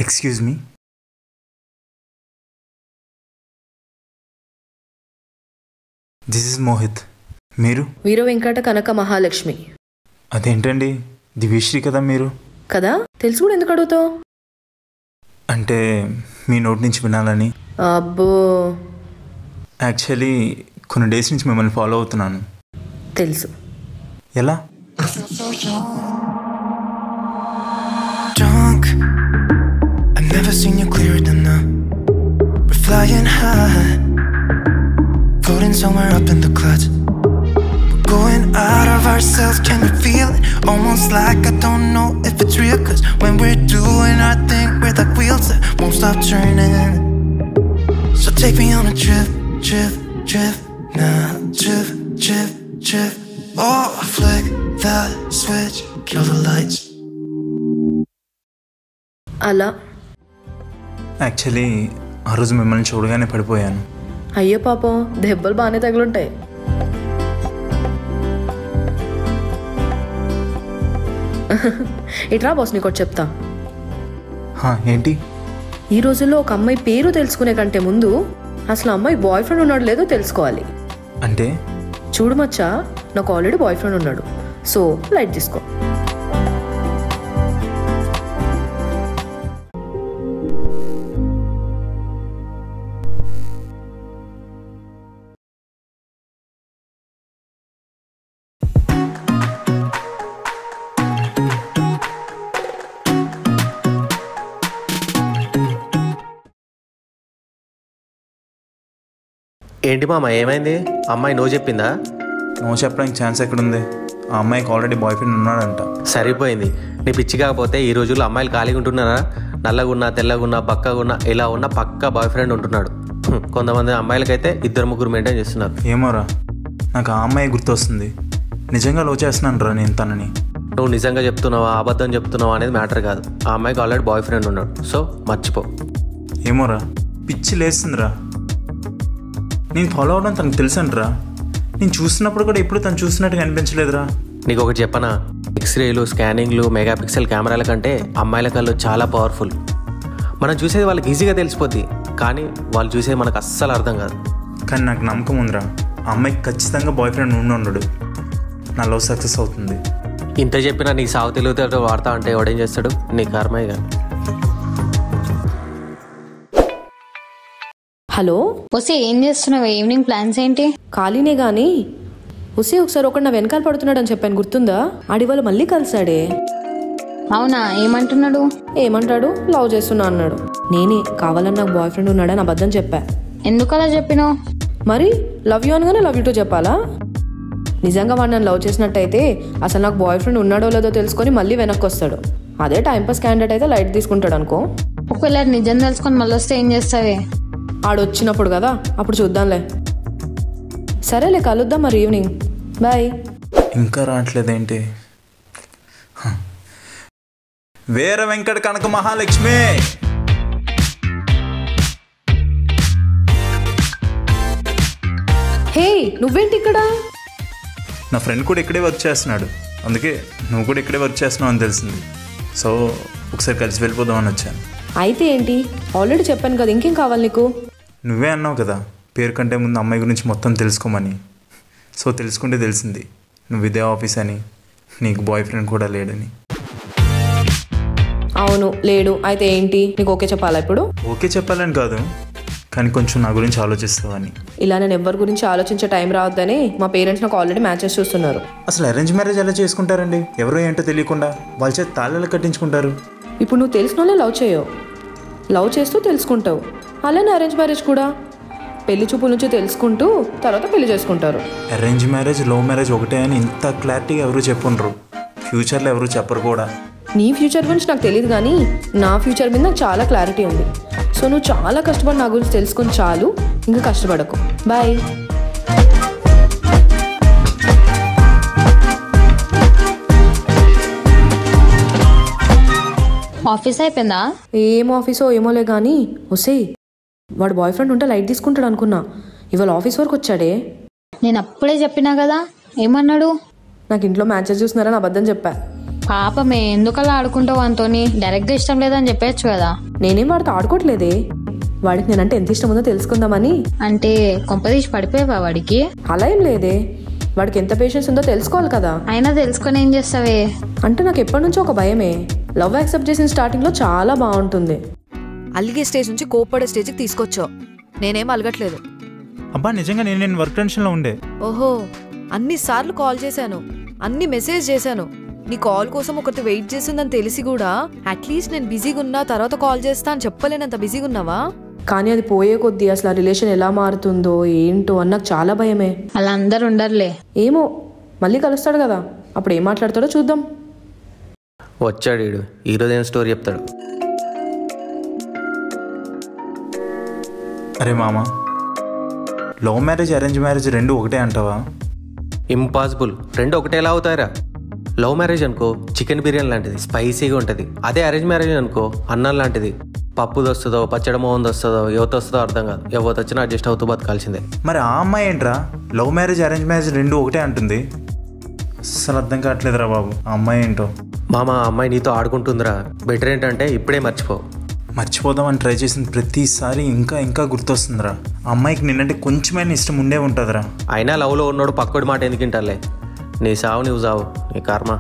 Excuse me this is Mohit మీరు వీర వెంకట కనక మహాలక్ష్మి అదేంటండి దివ్యశ్రీ కదా మీరు కదా తెలుసు కూడా ఎందుకు అడుగుతావు అంటే మీ నోటి నుంచి వినాలని అబ్బో యాక్చువల్లీ కొన్ని డేస్ నుంచి మిమ్మల్ని ఫాలో అవుతున్నాను తెలుసు ఎలా drunk. I've never seen you clearer than now. We're flying high, floating somewhere up in the clouds. We're going out of ourselves. Can you feel it? Almost like I don't know if it's real. Cause when we're doing our thing, we're like wheels that won't stop turning. So take me on a trip, trip, trip. Now, trip, trip, trip. Oh, flick the switch, kill the lights. అలా actually ఆ రోజు మిమ్మల్ని చూడగానే పడిపోయాను అయ్యో పాపం దెబ్బలు బాగానే తగులుంటాయి ఇట్రా బాస్ నీకు ఒకటి చెప్తా హా, ఏంటి ఈ రోజుల్లో ఒక అమ్మాయి పేరు తెలుసుకునే కంటే ముందు అసలు ఆ అమ్మాయి బాయ్ ఫ్రెండ్ ఉన్నాడు లేదో తెలుసుకోవాలి అంటే చూడు మచ్చా నాకు ఆల్రెడీ బాయ్ ఫ్రెండ్ ఉన్నాడు సో లైట్ తీసుకో ఏంటి మామ ఏమైంది అమ్మాయి నో చెప్పిందా నో చెప్పడానికి ఛాన్స్ ఎక్కడుంది ఆ అమ్మాయికి ఆల్రెడీ బాయ్ ఫ్రెండ్ ఉన్నాడంట సరిపోయింది నీ పిచ్చి కాకపోతే ఈ రోజుల్లో అమ్మాయిలు ఖాళీగా ఉంటున్నారా నల్లగున్నా తెల్లగున్నా బక్కగున్నా ఇలా ఉన్న పక్క బాయ్ ఫ్రెండ్ ఉంటున్నాడు హ్మ్, కొంతమంది అమ్మాయిలకైతే ఇద్దరు ముగ్గురు మెయింటైన్ చేస్తున్నారు ఏమోరా నాకు ఆ అమ్మాయి గుర్తొస్తుంది నిజంగా లో చేస్తున్నాను రా నేను తనని నువ్వు నిజంగా చెప్తున్నావా అబద్ధం చెప్తున్నావా అనేది మ్యాటర్ కాదు ఆ అమ్మాయికి ఆల్రెడీ బాయ్ ఫ్రెండ్ ఉన్నాడు సో మర్చిపో ఏమోరా పిచ్చి లేస్తుందిరా నేను ఫాలో అవడం తనకు తెలుసంట్రా నేను చూస్తున్నప్పుడు కూడా ఎప్పుడు తను చూస్తున్నట్టుగా అనిపించలేదురా నీకు ఒకటి చెప్పనా ఎక్స్రేలు స్కానింగ్లు మెగాపిక్సెల్ కెమెరాల కంటే అమ్మాయిల కళ్ళు చాలా పవర్ఫుల్ మనం చూసేది వాళ్ళకి ఈజీగా తెలిసిపోద్ది కానీ వాళ్ళు చూసేది మనకు అస్సలు అర్థం కాదు కానీ నాకు నమ్మకం ఉందిరా ఆ అమ్మాయికి ఖచ్చితంగా బాయ్ ఫ్రెండ్ ఉండి ఉండడు నా లవ్ సక్సెస్ అవుతుంది ఇంత చెప్పినా నీకు సాగు తెలివితేటో వాడతా అంటే ఎవడేం చేస్తాడు నీ కర్మే కానీ హలో వస్తే ఏం చేస్తున్నావు ఈవినింగ్ ప్లాన్స్ ఏంటి ఖాళీనే గాని ఉసే ఒకసారి ఒకడు నా వెనకాల పడుతున్నాడు అని చెప్పాను గుర్తుందా ఆడి వాళ్ళు మళ్ళీ కలిసాడే అవునా ఏమంటున్నాడు ఏమంటాడు లవ్ చేస్తున్నా అన్నాడు నేనే కావాలని నాకు బాయ్ ఫ్రెండ్ ఉన్నాడని అబద్ధం చెప్పా ఎందుకు అలా చెప్పినావు మరి లవ్ యూ అనగానే లవ్ యూ టు చెప్పాలా నిజంగా వాడు నన్ను లవ్ చేసినట్టయితే అసలు నాకు బాయ్ ఫ్రెండ్ ఉన్నాడో లేదో తెలుసుకొని మళ్ళీ వెనక్కి వస్తాడు అదే టైంపాస్ క్యాండిడేట్ అయితే లైట్ తీసుకుంటాడు అనుకో ఒకవేళ అది నిజం తెలుసుకొని మళ్ళీ వస్తే ఏం చేస్తావే ఆడు వచ్చినప్పుడు కదా అప్పుడు చూద్దాంలే సరేలే కలుద్దాం మరి ఈవినింగ్ బాయ్ ఇంకా రావట్లేదేంటి హ. వీర వెంకట కనక మహాలక్ష్మి హే నువ్వేంటి ఇక్కడ నా ఫ్రెండ్ కూడా ఇక్కడే వర్క్ చేస్తున్నాడు అందుకే నువ్వు కూడా ఇక్కడే వర్క్ చేస్తున్నావు అని తెలిసింది సో ఒకసారి కలిసి వెళ్ళిపోదామని వచ్చాను అయితే ఏంటి ఆల్రెడీ చెప్పాను కదా ఇంకేం కావాలి నీకు నువ్వే అన్నావు కదా పేరు కంటే ముందు అమ్మాయి గురించి మొత్తం తెలుసుకోమని సో తెలుసుకుంటే తెలిసింది నువ్వు ఇదే ఆఫీస్ అని నీకు బాయ్ ఫ్రెండ్ కూడా లేడని అవును లేడు అయితే ఏంటి నీకు ఓకే చెప్పాలా ఇప్పుడు ఓకే చెప్పాలని కాదు కానీ కొంచెం నా గురించి ఆలోచిస్తావని ఇలా నేను ఎవరి గురించి ఆలోచించే టైం రావద్దని మా పేరెంట్స్ నాకు ఆల్రెడీ మ్యాచెస్ చూస్తున్నారు అసలు అరేంజ్ మ్యారేజ్ ఎలా చేసుకుంటారండి ఎవరో ఏంటో తెలియకుండా వాళ్ళ చేత తాళాలు కట్టించుకుంటారు ఇప్పుడు నువ్వు తెలిసిన వాళ్ళే లవ్ చేయవు లవ్ చేస్తూ తెలుసుకుంటావు అలానే అరేంజ్ మ్యారేజ్ కూడా పెళ్లి చూపుల నుంచి తెలుసుకుంటూ తర్వాత పెళ్లి చేసుకుంటారు అరేంజ్ మ్యారేజ్ లవ్ మ్యారేజ్ ఒకటే అని ఇంత క్లారిటీగా ఎవరు చెప్పుండ్రు ఫ్యూచర్లో ఎవరు చెప్పరు కూడా నీ ఫ్యూచర్ గురించి నాకు తెలియదు కానీ నా ఫ్యూచర్ మీద నాకు చాలా క్లారిటీ ఉంది సో నువ్వు చాలా కష్టపడి నా గురించి తెలుసుకుని చాలు ఇంకా కష్టపడకు బాయ్ ఆఫీస్ అయిపోయిందా ఏం ఆఫీసో ఏమోలే కానీ వసే వాడు బాయ్ ఫ్రెండ్ ఉంటే లైట్ తీసుకుంటాడు అనుకున్నా ఇవాళ ఆఫీస్ వరకు వచ్చాడే నేను అప్పుడే చెప్పినా కదా ఏమన్నాడు నాకు ఇంట్లో మ్యాచెస్ చూస్తున్నారని అబద్ధం చెప్పా పాపమే ఎందుకలా ఆడుకుంటావు అంతోని డైరెక్ట్గా ఇష్టం లేదని చెప్పచ్చు కదా నేనేం వాడితో ఆడుకోవట్లేదే వాడికి నేనంటే ఎంత ఇష్టం ఉందో తెలుసుకుందామని అంటే కొంపదీసి పడిపోయావా వాడికి అలా ఏం లేదే వాడికి ఎంత పేషెన్స్ ఉందో తెలుసుకోవాలి కదా అయినా తెలుసుకొని ఏం చేస్తావే అంటే నాకు ఎప్పటి నుంచో ఒక భయమే లవ్ యాక్సెప్ట్ చేసిన స్టార్టింగ్లో చాలా బాగుంటుంది అలిగే స్టేజ్ నుంచి కోప్పడే స్టేజ్కి తీసుకొచ్చావు నేనేం అలగట్లేదు అబ్బా నిజంగా నేను నేను వర్క్ టెన్షన్లో ఉండే ఓహో అన్ని సార్లు కాల్ చేశాను అన్ని మెసేజ్ చేశాను నీ కాల్ కోసం ఒకటి వెయిట్ చేసిందని తెలిసి కూడా అట్లీస్ట్ నేను బిజీగా ఉన్నా తర్వాత కాల్ చేస్తా అని చెప్పలేనంత బిజీగా ఉన్నావా కానీ అది పోయే కొద్దీ అసలు ఆ రిలేషన్ ఎలా మారుతుందో ఏంటో అని నాకు చాలా భయమే అలా అందరు ఉండరులే ఏమో మళ్ళీ కలుస్తాడు కదా అప్పుడు ఏం మాట్లాడతాడో చూద్దాం వచ్చాడు వీడు ఈరోజు ఏం స్టోరీ చెప్తాడు అరే మామ లవ్ మ్యారేజ్ అరేంజ్ మ్యారేజ్ రెండు ఒకటే అంటావా ఇంపాసిబుల్ రెండు ఒకటేలా అవుతారా లవ్ మ్యారేజ్ అనుకో చికెన్ బిర్యానీ లాంటిది స్పైసీగా ఉంటుంది అదే అరేంజ్ మ్యారేజ్ అనుకో అన్నం లాంటిది పప్పుది వస్తుందో పచ్చడి మోహన్ వస్తుందో యువత వస్తుందో అర్థం కాదు ఎవరు వచ్చినా అడ్జస్ట్ అవుతూ బతకాల్సిందే మరి ఆ అమ్మాయి ఏంట్రా లవ్ మ్యారేజ్ అరేంజ్ మ్యారేజ్ రెండు ఒకటే అంటుంది అస్సలు అర్థం కావట్లేదురా బాబు ఆ అమ్మాయి ఏంటో మామ ఆ అమ్మాయి నీతో ఆడుకుంటుందిరా బెటర్ ఏంటంటే ఇప్పుడే మర్చిపో మర్చిపోదామని ట్రై చేసిన ప్రతిసారి ఇంకా ఇంకా గుర్తొస్తుందిరా ఆ అమ్మాయికి నిన్నంటే కొంచెమైనా ఇష్టం ఉండే ఉంటుందిరా అయినా లవ్లో ఉన్నోడు పక్కోడి మాట ఎందుకు వింటాలే నీ సావు నువ్వు సావు నీ కర్మ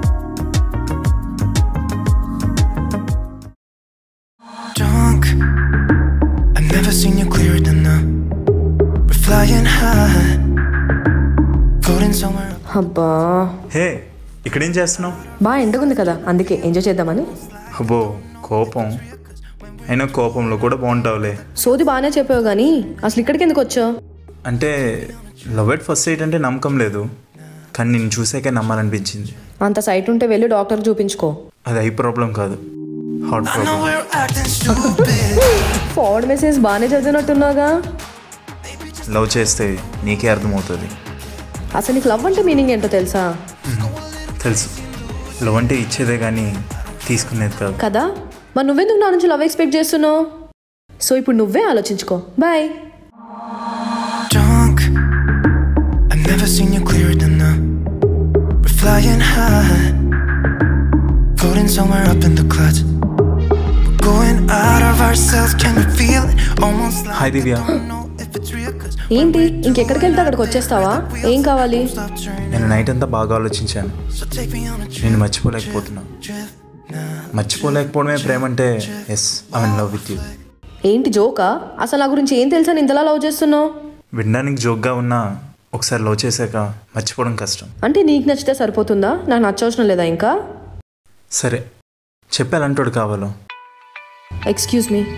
drunk. I've never seen you clearer than now. We're flying high, floating somewhere. up. అబ్బా హే ఇక్కడేం చేస్తున్నావు బాగా ఎండగుంది కదా అందుకే ఎంజాయ్ చేద్దామని అబ్బో కోపం అయినా కోపంలో కూడా బాగుంటావులే సోది బాగానే చెప్పావు కానీ అసలు ఇక్కడికి ఎందుకు వచ్చావు అంటే లవ్ ఎట్ ఫస్ట్ సైట్ అంటే నమ్మకం లేదు కానీ నేను చూసాకే నమ్మాలనిపించింది అంత సైట్ ఉంటే వెళ్ళి డాక్టర్ చూపించుకో అది ఐ ప్రాబ్లం కాదు heart I know problem we're acting stupid. Forward message బాగానే చదివినట్టున్నాగా లవ్ చేస్తే నీకే అర్థమవుతుంది అసలు నీకు లవ్ అంటే మీనింగ్ ఏంటో తెలుసా తెలుసు లవ్ అంటే ఇచ్చేదే కానీ తీసుకునేది కాదు కదా మరి నువ్వెందుకు నా నుంచి లవ్ ఎక్స్పెక్ట్ చేస్తున్నావు సో ఇప్పుడు నువ్వే ఆలోచించుకో boy drunk. I've never seen you clearer than now. We're flying high, floating somewhere up in the clouds. We're going out of ourselves. Can you feel it? Almost like hi Divya I don't know if it's real. Cause ఏంటి ఇంకెక్కడికి వెళ్తే అక్కడికి వచ్చేస్తావా ఏం కావాలి stop turning. నేను night అంతా బాగా ఆలోచించాను So take me on a trip. నేను మర్చిపోలేకపోతున్నా trip now. మర్చిపోలేకపోవడమే ప్రేమ అంటే yes I mean love with you ఏంటి జోకా అసలు నా గురించి ఏం తెలుసా ఇంతలా లవ్ చేస్తున్నావు వినడానికి జోక్గా ఉన్నా ఒకసారి లవ్ చేశాక మర్చిపోవడం కష్టం అంటే నీకు నచ్చితే సరిపోతుందా నాకు నచ్చవసరం లేదా ఇంకా సరే చెప్పాలంటోడు కావాలో ఎక్స్క్యూజ్ మీ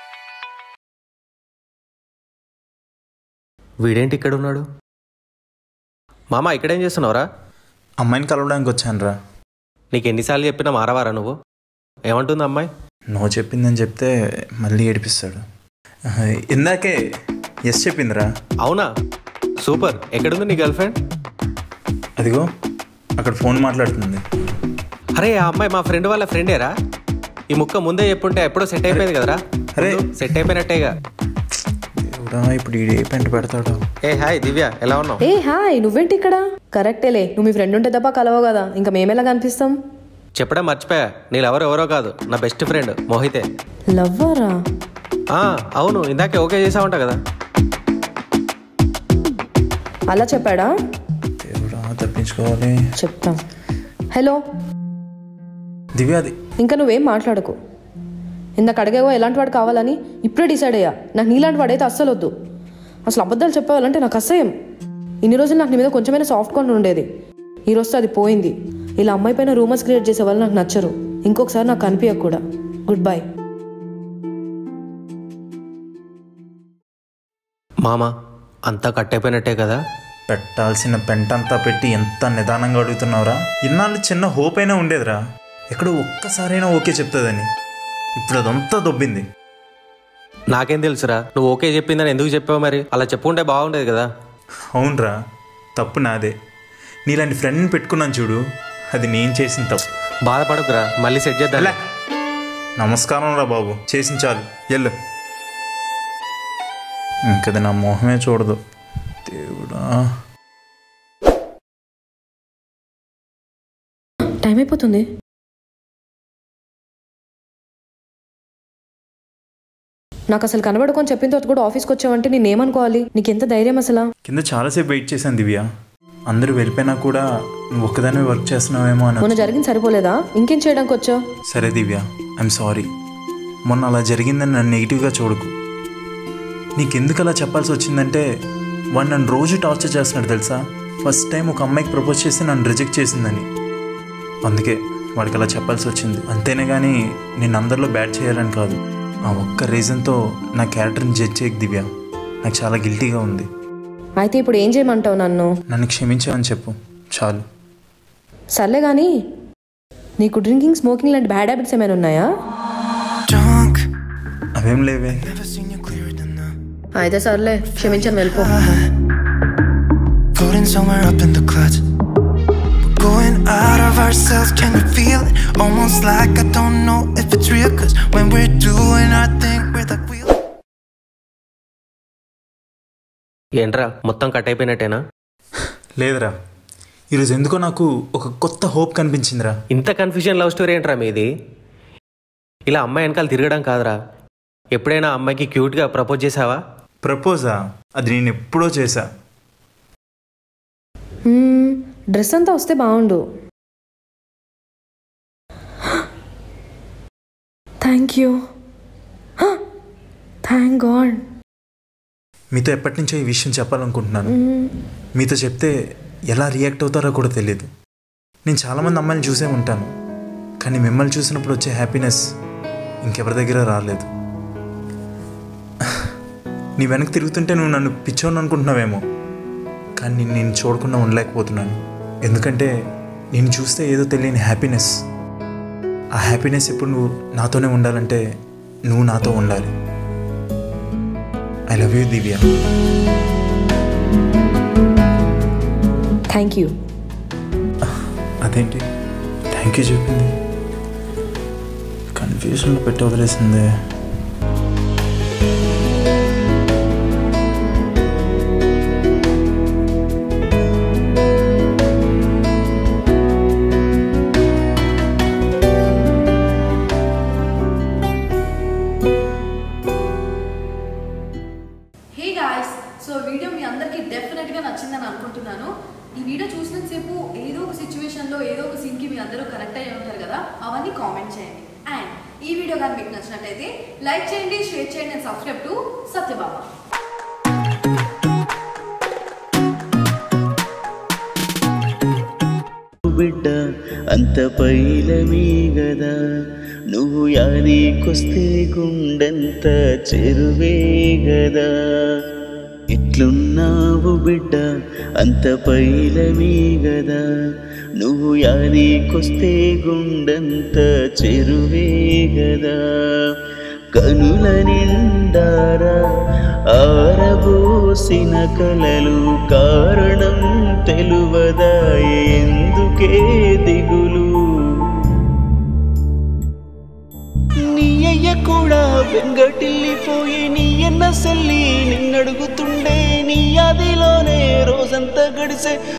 వీడేంటి ఇక్కడ ఉన్నాడు మామ ఇక్కడేం చేస్తున్నావురా అమ్మాయిని కలవడానికి వచ్చాను రా నీకు ఎన్నిసార్లు చెప్పినా మారవారా నువ్వు ఏమంటుంది అమ్మాయి నో చెప్పిందని చెప్తే మళ్ళీ ఏడిపిస్తాడు ఆహా, ఇందాకే ఎస్ చెప్పిందిరా అవునా సూపర్ ఎక్కడుంది నీ గర్ల్ ఫ్రెండ్ అదిగో అక్కడ ఫోన్ మాట్లాడుతుంది అరే ఆ అమ్మాయి మా ఫ్రెండ్ వాళ్ళ ఫ్రెండేరా ఈ ముక్క ముందే చెప్పుంటే ఎప్పుడో సెట్ అయిపోయింది కదరా అరే. సెట్ అయిపోయినట్టేగా దేవుడా ఇప్పుడు ఈడు ఏ పెంట పెడతాడు ఏ హాయ్ దివ్య ఎలా ఉన్నావు ఏ హాయ్ నువ్వేంటి ఇక్కడ కరెక్టేలే నువ్వు మీ ఫ్రెండ్ ఉంటే తప్ప కలవవు కదా ఇంకా మేమెలా కనిపిస్తాం చెప్పడం మర్చిపోయా నీళ్ళు ఎవరు ఎవరో కాదు నా బెస్ట్ ఫ్రెండ్ మోహితే లవ్వరా ఆ, అవును ఇందాకే ఓకే చేసావంట కదా అలా చెప్పాడా దేవుడా తప్పించుకోవాలి చెప్తాం హలో దివ్య అది ఇంకా నువ్వేం మాట్లాడకు ఇందాక అడిగావో ఎలాంటి వాడు కావాలని ఇప్పుడే డిసైడ్ అయ్యా నాకు నీలాంటి వాడైతే అస్సలు వద్దు అసలు అబద్ధాలు చెప్పేవాళ్ళంటే నాకు అసహ్యం ఇన్ని రోజులు నాకు నీ మీద కొంచెమైనా సాఫ్ట్ కార్న్ ఉండేది ఈ రోజుతో అది పోయింది ఇలా అమ్మాయి పైన రూమర్స్ క్రియేట్ చేసే వాళ్ళు నాకు నచ్చరు ఇంకొకసారి నాకు కనిపించక కూడా గుడ్ బై మామ అంతా కట్టయిపోయినట్టే కదా పెట్టాల్సిన పెంటంతా పెట్టి ఎంత నిదానంగా అడుగుతున్నావురా ఇన్నాళ్ళు చిన్న హోప్ అయినా ఉండేదిరా ఎక్కడో ఒక్కసారైనా ఓకే చెప్తుందని ఇప్పుడు అదంతా దొబ్బింది నాకేం తెలుసురా నువ్వు ఓకే చెప్పిందని ఎందుకు చెప్పావు మరి అలా చెప్పుకుంటే బాగుండేది కదా అవునరా తప్పు నాదే నీలాంటి ఫ్రెండ్ని పెట్టుకున్నాను చూడు అది నేను చేసిన తప్పు బాధపడకురా మళ్ళీ సెట్ చేద్దాం ఎలా నమస్కారం రా బాబు చేసిన చాలు ఎల్లు ఇంకది నా మొహమే చూడదు దేవుడా టైం టైం అయిపోతుంది నాకు అసలు కనబడుకొని చెప్పిన తర్వాత కూడా ఆఫీస్కి వచ్చావంటే నేనేమనుకోవాలి నీకెంత ధైర్యం అసలు కింద చాలాసేపు వెయిట్ చేశాను దివ్య అందరూ వెళ్ళిపోయినా కూడా నువ్వు ఒక్కదానే వర్క్ చేస్తున్నావేమో అని మొన్న జరిగింది సరిపోలేదా ఇంకేం చేయడానికి వచ్చావు సరే దివ్య ఐఎమ్ సారీ మొన్న అలా జరిగిందని నన్ను నెగిటివ్గా చూడకు నీకెందుకు అలా చెప్పాల్సి వచ్చిందంటే వాడు నన్ను రోజు టార్చర్ చేస్తున్నాడు తెలుసా ఫస్ట్ టైం ఒక అమ్మాయికి ప్రపోజ్ చేసి నన్ను రిజెక్ట్ చేసిందని అందుకే వాడికి అలా చెప్పాల్సి వచ్చింది అంతేనే కానీ నేను అందరిలో బ్యాడ్ చేయాలని కాదు ఆ ఒక్క రీజన్తో నా క్యారెక్టర్ని జడ్జ్ చేయకు దివ్య నాకు చాలా గిల్టీగా ఉంది అయితే ఇప్పుడు ఏం చేయమంటావు నన్ను నన్ను క్షమించావని చెప్పు చాలు సర్లే కానీ నీకు డ్రింకింగ్ స్మోకింగ్ లాంటి బ్యాడ్ హ్యాబిట్స్ ఏమైనా ఉన్నాయా Drunk, అవేం లేవే never seen you clearer than now. అయితే సర్లే క్షమించాను వెళ్ళిపో Floating somewhere up in the clouds. We're going out of ourselves, can you feel it? Almost like I don't know if it's real. Cause when we're doing our thing, we're like wheel. ఏంట్రా మొత్తం cut అయిపోయినట్టేనా లేదురా ఈరోజు ఎందుకో నాకు ఒక కొత్త hope కనిపించిందిరా ఇంత confusion love story ఏంట్రా మీది ఇలా అమ్మాయి వెనకాల తిరగడం కాదురా ఎప్పుడైనా అమ్మాయికి క్యూట్గా ప్రపోజ్ చేసావా ప్రపోజా అది నేను ఎప్పుడో చేశా మ్మ్, డ్రెస్ అంతా వస్తే బాగుండు థ్యాంక్ యూ థ్యాంక్ గాడ్ మీతో ఎప్పటి నుంచో ఈ విషయం చెప్పాలనుకుంటున్నాను మీతో చెప్తే ఎలా రియాక్ట్ అవుతారో కూడా తెలియదు నేను చాలామంది అమ్మాయిని చూసే ఉంటాను కానీ మిమ్మల్ని చూసినప్పుడు వచ్చే హ్యాపీనెస్ ఇంకెవరి దగ్గర రాలేదు నీ వెనక్కి తిరుగుతుంటే నువ్వు నన్ను పిచ్చోని అనుకుంటున్నావేమో కానీ నేను నేను చూడకుండా ఉండలేకపోతున్నాను ఎందుకంటే నేను చూస్తే ఏదో తెలియని హ్యాపీనెస్ ఆ హ్యాపీనెస్ ఇప్పుడు నువ్వు నాతోనే ఉండాలంటే నువ్వు నాతో ఉండాలి I love you Divya thank you అదేంటి థ్యాంక్ యూ చెప్పింది కన్ఫ్యూజన్లో పెట్టి వదిలేసిందే హే గాయస్ సో వీడియో మీ అందరికీ డెఫినెట్గా నచ్చిందని అనుకుంటున్నాను ఈ వీడియో చూసినంతసేపు ఏదో ఒక సిచ్యువేషన్లో ఏదో ఒక సీన్కి మీ అందరూ కనెక్ట్ అయ్యి ఉంటారు కదా అవన్నీ కామెంట్ చేయండి అండ్ ఈ వీడియో కానీ మీకు నచ్చినట్టయితే లైక్ చేయండి షేర్ చేయండి అండ్ సబ్స్క్రైబ్ టు సత్యబాబా బిడ్డ అంత పైలమీ గదా నువ్వు యాదికొస్తే గుండెంత చెరువే గదా ఎట్లున్నావు బిడ్డ అంత పైలమీ గదా నువ్వు యాదికొస్తే గుండెంత చెరువే గదా కనుల నిండారా ఆరబోసిన కలలు కారణం తెలువదా ఎందుకే దిగులు నీ అయ్య కూడా వెంగటిల్లిపోయి నీ ఎన్న సెల్లి నిన్నడుగుతుండే నీ అదిలోనే రోజంతా గడిసే